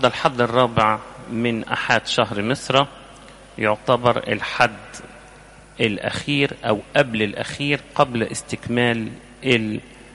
الحد الرابع من أحد شهر مصر يعتبر الحد الأخير أو قبل الأخير قبل استكمال ال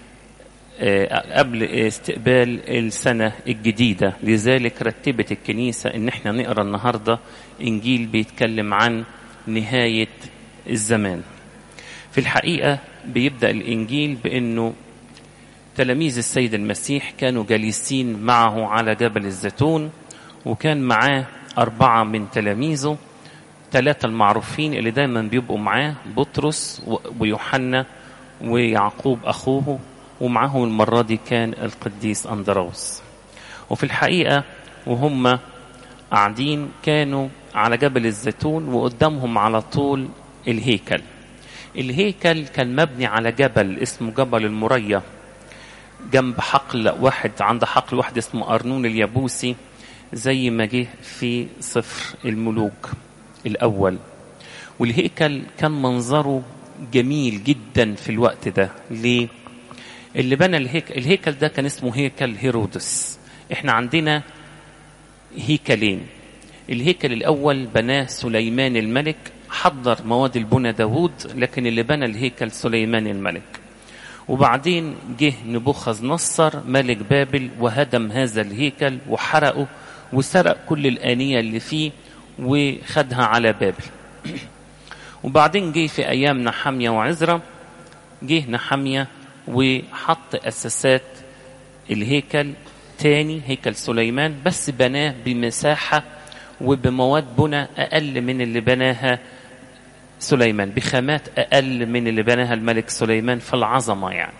قبل استقبال السنة الجديدة لذلك رتبت الكنيسة ان احنا نقرأ النهاردة انجيل بيتكلم عن نهاية الزمان في الحقيقة بيبدأ الانجيل بانه تلاميذ السيد المسيح كانوا جالسين معه على جبل الزيتون وكان معاه أربعة من تلاميذه ثلاثة المعروفين اللي دايما بيبقوا معاه بطرس ويوحنا ويعقوب أخوه ومعهم المرة دي كان القديس أندروس وفي الحقيقة وهم قاعدين كانوا على جبل الزيتون وقدامهم على طول الهيكل الهيكل كان مبني على جبل اسمه جبل المريا جنب حقل واحد عند حقل واحد اسمه أرنون اليابوسي زي ما جه في سفر الملوك الأول والهيكل كان منظره جميل جدا في الوقت ده ليه؟ اللي بنى الهيكل الهيكل ده كان اسمه هيكل هيرودس احنا عندنا هيكلين الهيكل الأول بناه سليمان الملك حضر مواد البنى داوود لكن اللي بنى الهيكل سليمان الملك وبعدين جه نبوخذ نصر ملك بابل وهدم هذا الهيكل وحرقه وسرق كل الآنية اللي فيه وخدها على بابل وبعدين جه في أيام نحمية وعزرة جه نحمية وحط أساسات الهيكل تاني هيكل سليمان بس بناه بمساحة وبمواد بنى أقل من اللي بناها سليمان بخامات أقل من اللي بناها الملك سليمان في العظمة يعني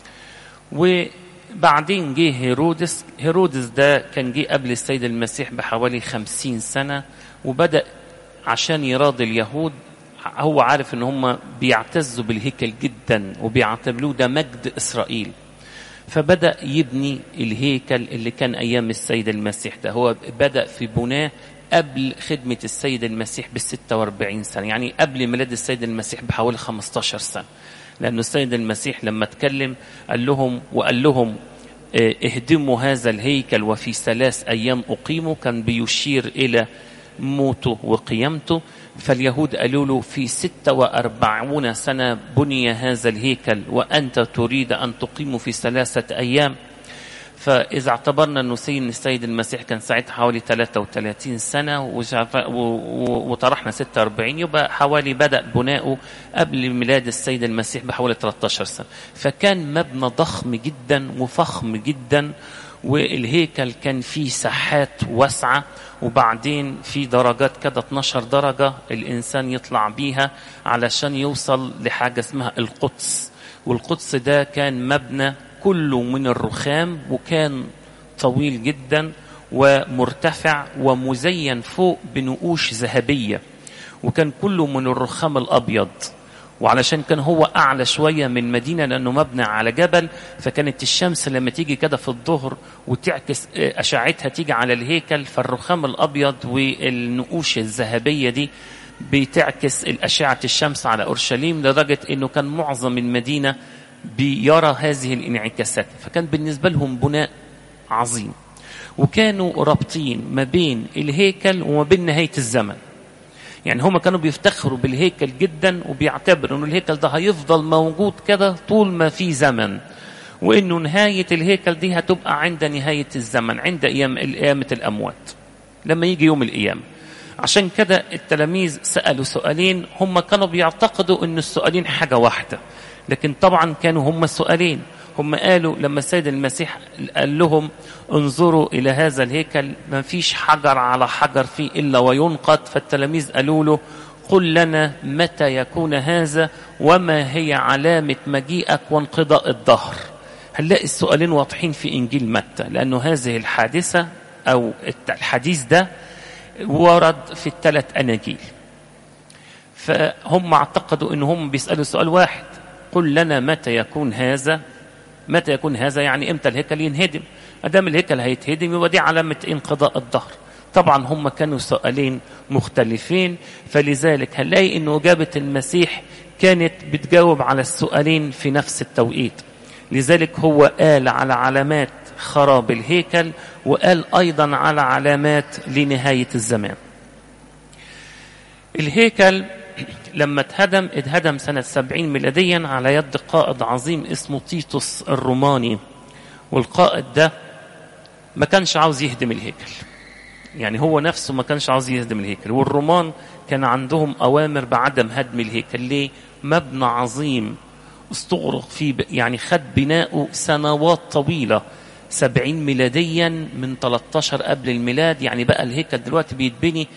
وبعدين جه هيرودس هيرودس ده كان جه قبل السيد المسيح بحوالي خمسين سنة وبدأ عشان يراضي اليهود هو عارف ان هم بيعتزوا بالهيكل جدا وبيعتبروه ده مجد اسرائيل فبدا يبني الهيكل اللي كان ايام السيد المسيح ده هو بدا في بناه قبل خدمة السيد المسيح بال 46 سنة يعني قبل ميلاد السيد المسيح بحوالي 15 سنة لأن السيد المسيح لما اتكلم قال لهم وقال لهم اهدموا هذا الهيكل وفي ثلاث أيام أقيموا كان بيشير إلى موته وقيامته فاليهود قالوا له في ستة وأربعون سنة بني هذا الهيكل وأنت تريد أن تقيم في ثلاثة أيام فإذا اعتبرنا أنه سيد السيد المسيح كان ساعتها حوالي 33 سنة وطرحنا 46 يبقى حوالي بدأ بناؤه قبل ميلاد السيد المسيح بحوالي 13 سنة فكان مبنى ضخم جدا وفخم جدا والهيكل كان فيه ساحات واسعة وبعدين في درجات كده 12 درجة الإنسان يطلع بيها علشان يوصل لحاجة اسمها القدس والقدس ده كان مبنى كله من الرخام وكان طويل جدا ومرتفع ومزين فوق بنقوش ذهبية وكان كله من الرخام الأبيض وعلشان كان هو أعلى شوية من مدينة لأنه مبنى على جبل فكانت الشمس لما تيجي كده في الظهر وتعكس أشعتها تيجي على الهيكل فالرخام الأبيض والنقوش الذهبية دي بتعكس الأشعة الشمس على أورشليم لدرجة أنه كان معظم المدينة بيرى هذه الانعكاسات فكان بالنسبة لهم بناء عظيم وكانوا رابطين ما بين الهيكل وما بين نهاية الزمن يعني هم كانوا بيفتخروا بالهيكل جدا وبيعتبروا ان الهيكل ده هيفضل موجود كده طول ما في زمن وانه نهاية الهيكل دي هتبقى عند نهاية الزمن عند ايام قيامة الاموات لما يجي يوم القيامة عشان كده التلاميذ سألوا سؤالين هم كانوا بيعتقدوا ان السؤالين حاجة واحدة لكن طبعا كانوا هم سؤالين هم قالوا لما السيد المسيح قال لهم انظروا إلى هذا الهيكل ما فيش حجر على حجر فيه إلا وينقض فالتلاميذ قالوا له قل لنا متى يكون هذا وما هي علامة مجيئك وانقضاء الظهر هنلاقي السؤالين واضحين في إنجيل متى لأنه هذه الحادثة أو الحديث ده ورد في الثلاث أناجيل فهم اعتقدوا أنهم بيسألوا سؤال واحد قل لنا متى يكون هذا متى يكون هذا يعني امتى الهيكل ينهدم ادام الهيكل هيتهدم يبقى دي علامه انقضاء الظهر طبعا هم كانوا سؤالين مختلفين فلذلك هنلاقي انه اجابه المسيح كانت بتجاوب على السؤالين في نفس التوقيت لذلك هو قال على علامات خراب الهيكل وقال أيضا على علامات لنهاية الزمان الهيكل لما اتهدم اتهدم سنة سبعين ميلاديا على يد قائد عظيم اسمه تيتوس الروماني والقائد ده ما كانش عاوز يهدم الهيكل يعني هو نفسه ما كانش عاوز يهدم الهيكل والرومان كان عندهم أوامر بعدم هدم الهيكل ليه؟ مبنى عظيم استغرق فيه يعني خد بناؤه سنوات طويلة سبعين ميلاديا من 13 قبل الميلاد يعني بقى الهيكل دلوقتي بيتبني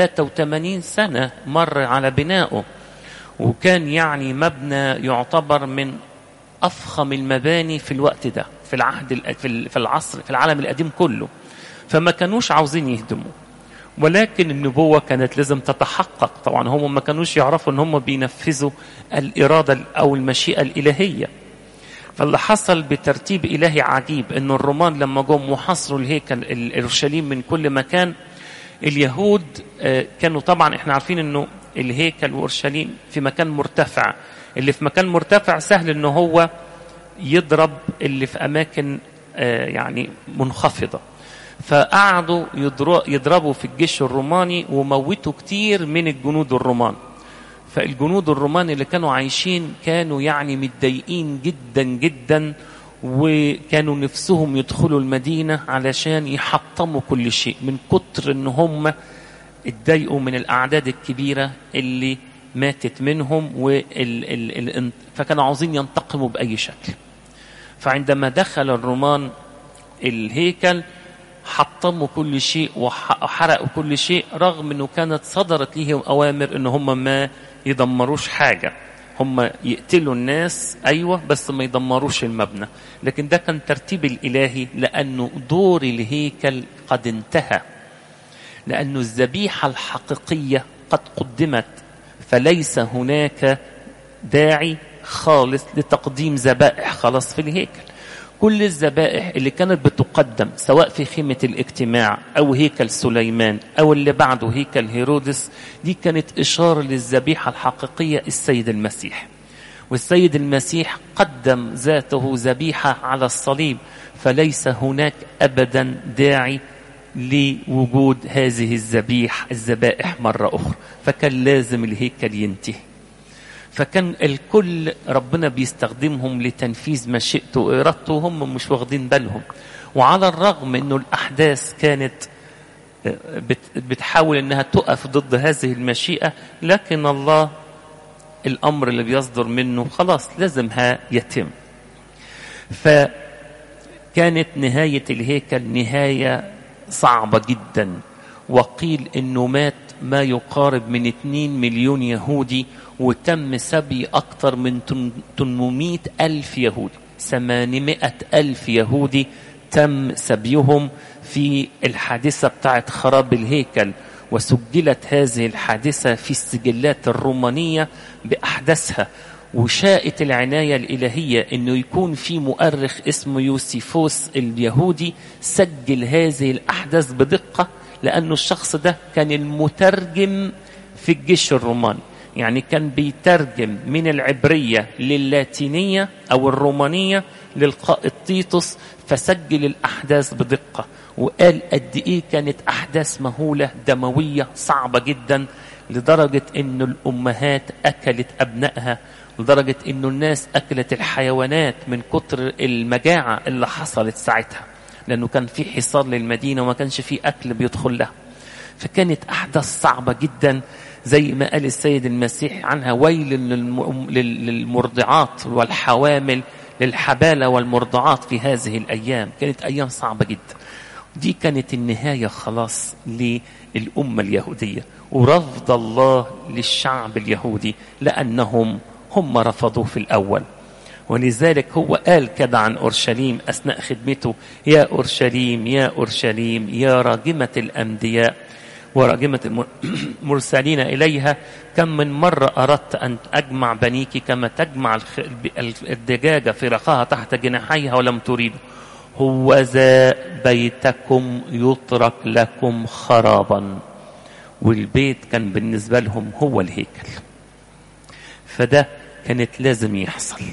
83 سنة مر على بنائه وكان يعني مبنى يعتبر من أفخم المباني في الوقت ده في العهد في العصر في العالم القديم كله فما كانوش عاوزين يهدموا ولكن النبوة كانت لازم تتحقق طبعا هم ما كانوش يعرفوا ان هم بينفذوا الإرادة أو المشيئة الإلهية فاللي حصل بترتيب إلهي عجيب أن الرومان لما جم وحصروا الهيكل الأورشليم من كل مكان اليهود كانوا طبعا احنا عارفين انه الهيكل وأورشليم في مكان مرتفع اللي في مكان مرتفع سهل ان هو يضرب اللي في أماكن يعني منخفضة فقعدوا يضربوا في الجيش الروماني وموتوا كتير من الجنود الرومان فالجنود الرومان اللي كانوا عايشين كانوا يعني متضايقين جدا جدا وكانوا نفسهم يدخلوا المدينة علشان يحطموا كل شيء من كتر ان هم اتضايقوا من الأعداد الكبيرة اللي ماتت منهم وال ال ال فكانوا عاوزين ينتقموا بأي شكل فعندما دخل الرومان الهيكل حطموا كل شيء وحرقوا كل شيء رغم انه كانت صدرت ليهم اوامر ان هم ما يدمروش حاجه هم يقتلوا الناس ايوه بس ما يدمروش المبنى لكن ده كان ترتيب الالهي لانه دور الهيكل قد انتهى لانه الذبيحه الحقيقيه قد قدمت فليس هناك داعي خالص لتقديم ذبائح خلاص في الهيكل كل الذبائح اللي كانت بتقدم سواء في خيمة الاجتماع أو هيكل سليمان أو اللي بعده هيكل هيرودس دي كانت إشارة للذبيحة الحقيقية السيد المسيح والسيد المسيح قدم ذاته ذبيحة على الصليب فليس هناك أبدا داعي لوجود هذه الذبيح الذبائح مرة أخرى فكان لازم الهيكل ينتهي فكان الكل ربنا بيستخدمهم لتنفيذ مشيئته وإرادته وهم مش واخدين بالهم وعلى الرغم أنه الأحداث كانت بتحاول أنها تقف ضد هذه المشيئة لكن الله الأمر اللي بيصدر منه خلاص لازمها يتم فكانت نهاية الهيكل نهاية صعبة جدا وقيل أنه مات ما يقارب من 2 مليون يهودي وتم سبي أكثر من 800 ألف يهودي 800 ألف يهودي تم سبيهم في الحادثة بتاعت خراب الهيكل وسجلت هذه الحادثة في السجلات الرومانية بأحداثها وشاءت العناية الإلهية أنه يكون في مؤرخ اسمه يوسيفوس اليهودي سجل هذه الأحداث بدقة لأنه الشخص ده كان المترجم في الجيش الروماني يعني كان بيترجم من العبرية للاتينية أو الرومانية للقائد تيتوس فسجل الأحداث بدقة وقال قد إيه كانت أحداث مهولة دموية صعبة جدا لدرجة أن الأمهات أكلت أبنائها لدرجة أن الناس أكلت الحيوانات من كتر المجاعة اللي حصلت ساعتها لأنه كان في حصار للمدينة وما كانش في أكل بيدخل لها فكانت أحداث صعبة جدا زي ما قال السيد المسيح عنها ويل للمرضعات والحوامل للحبالة والمرضعات في هذه الأيام كانت أيام صعبة جدا دي كانت النهاية خلاص للأمة اليهودية ورفض الله للشعب اليهودي لأنهم هم رفضوه في الأول ولذلك هو قال كده عن أورشليم أثناء خدمته يا أورشليم يا أورشليم يا راجمة الأنبياء وراجمة المرسلين إليها كم من مرة أردت أن أجمع بنيك كما تجمع الدجاجة فرقها تحت جناحيها ولم تريد هو ذا بيتكم يترك لكم خرابا والبيت كان بالنسبة لهم هو الهيكل فده كانت لازم يحصل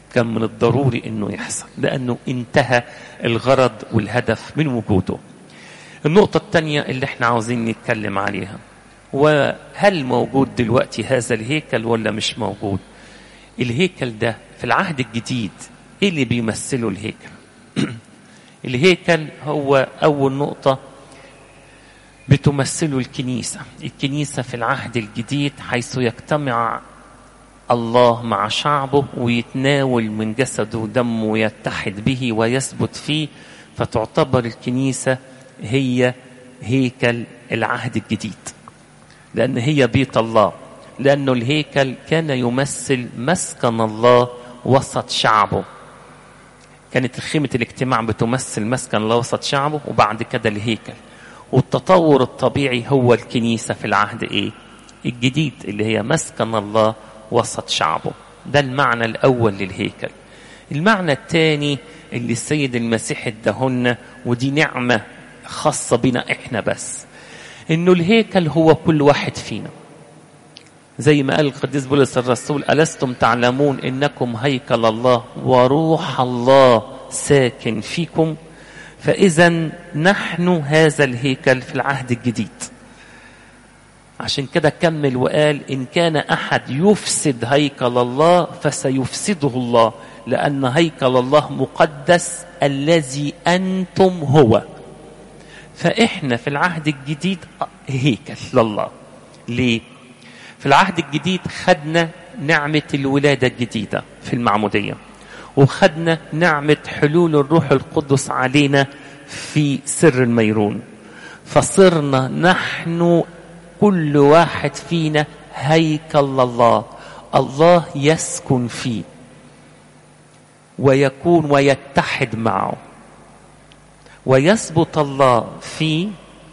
كان من الضروري انه يحصل لانه انتهى الغرض والهدف من وجوده النقطة الثانية اللي احنا عاوزين نتكلم عليها وهل موجود دلوقتي هذا الهيكل ولا مش موجود الهيكل ده في العهد الجديد ايه اللي بيمثله الهيكل الهيكل هو اول نقطة بتمثله الكنيسة الكنيسة في العهد الجديد حيث يجتمع الله مع شعبه ويتناول من جسده ودمه ويتحد به ويثبت فيه فتعتبر الكنيسة هي هيكل العهد الجديد لأن هي بيت الله لأنه الهيكل كان يمثل مسكن الله وسط شعبه كانت خيمة الاجتماع بتمثل مسكن الله وسط شعبه وبعد كده الهيكل والتطور الطبيعي هو الكنيسة في العهد ايه الجديد اللي هي مسكن الله وسط شعبه ده المعنى الأول للهيكل المعنى الثاني اللي السيد المسيح ادهن ودي نعمة خاصة بنا احنا بس انه الهيكل هو كل واحد فينا زي ما قال القديس بولس الرسول ألستم تعلمون إنكم هيكل الله وروح الله ساكن فيكم فإذا نحن هذا الهيكل في العهد الجديد عشان كده كمل وقال إن كان أحد يفسد هيكل الله فسيفسده الله لأن هيكل الله مقدس الذي أنتم هو فإحنا في العهد الجديد هيكل لله ليه؟ في العهد الجديد خدنا نعمة الولادة الجديدة في المعمودية وخدنا نعمة حلول الروح القدس علينا في سر الميرون فصرنا نحن كل واحد فينا هيكل الله الله يسكن فيه ويكون ويتحد معه ويثبت الله فيه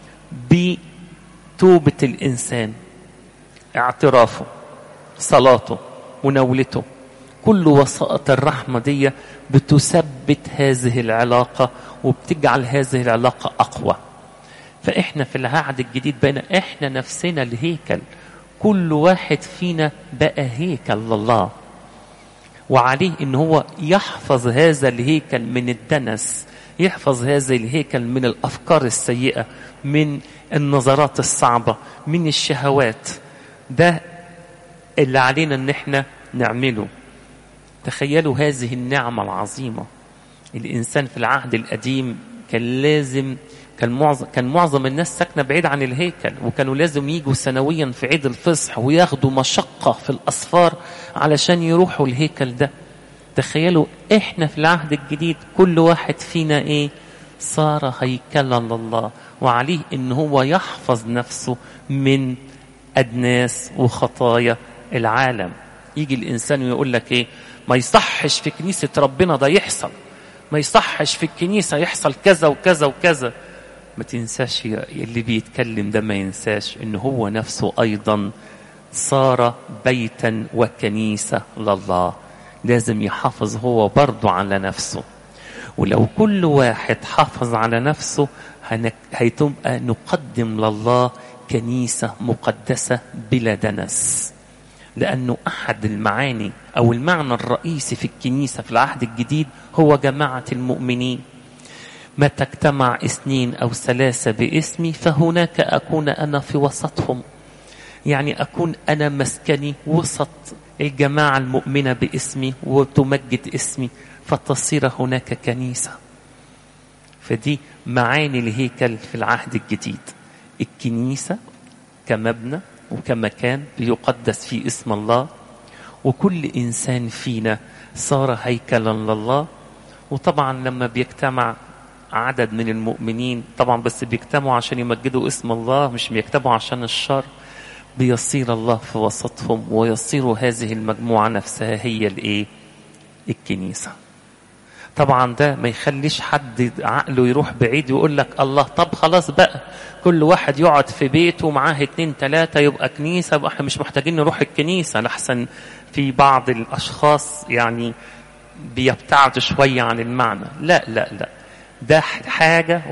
بتوبة الإنسان اعترافه صلاته مناولته كل وسائط الرحمة دي بتثبت هذه العلاقة وبتجعل هذه العلاقة أقوى فإحنا في العهد الجديد بقينا إحنا نفسنا الهيكل كل واحد فينا بقى هيكل لله وعليه إن هو يحفظ هذا الهيكل من الدنس يحفظ هذا الهيكل من الأفكار السيئة من النظرات الصعبة من الشهوات ده اللي علينا ان احنا نعمله تخيلوا هذه النعمة العظيمة الإنسان في العهد القديم كان لازم كان معظم كان معظم الناس ساكنه بعيد عن الهيكل وكانوا لازم يجوا سنويا في عيد الفصح وياخدوا مشقه في الاسفار علشان يروحوا الهيكل ده تخيلوا احنا في العهد الجديد كل واحد فينا ايه صار هيكلا لله وعليه ان هو يحفظ نفسه من أدناس وخطايا العالم يجي الإنسان ويقول لك إيه ما يصحش في كنيسة ربنا ده يحصل ما يصحش في الكنيسة يحصل كذا وكذا وكذا ما تنساش اللي بيتكلم ده ما ينساش إن هو نفسه أيضا صار بيتا وكنيسة لله لازم يحافظ هو برضه على نفسه ولو كل واحد حافظ على نفسه هيتبقى نقدم لله كنيسة مقدسة بلا دنس لأنه أحد المعاني أو المعنى الرئيسي في الكنيسة في العهد الجديد هو جماعة المؤمنين متى اجتمع اثنين أو ثلاثة باسمي فهناك أكون أنا في وسطهم يعني أكون أنا مسكني وسط الجماعة المؤمنة باسمي وتمجد اسمي فتصير هناك كنيسة فدي معاني الهيكل في العهد الجديد الكنيسة كمبنى وكمكان ليقدس فيه اسم الله وكل إنسان فينا صار هيكلا لله وطبعا لما بيجتمع عدد من المؤمنين طبعا بس بيجتمعوا عشان يمجدوا اسم الله مش بيجتمعوا عشان الشر بيصير الله في وسطهم ويصير هذه المجموعة نفسها هي الايه الكنيسة طبعا ده ما يخليش حد عقله يروح بعيد ويقول لك الله طب خلاص بقى كل واحد يقعد في بيته معاه اتنين تلاتة يبقى كنيسة يبقى احنا مش محتاجين نروح الكنيسة لحسن في بعض الأشخاص يعني بيبتعدوا شوية عن المعنى لا لا لا ده حاجة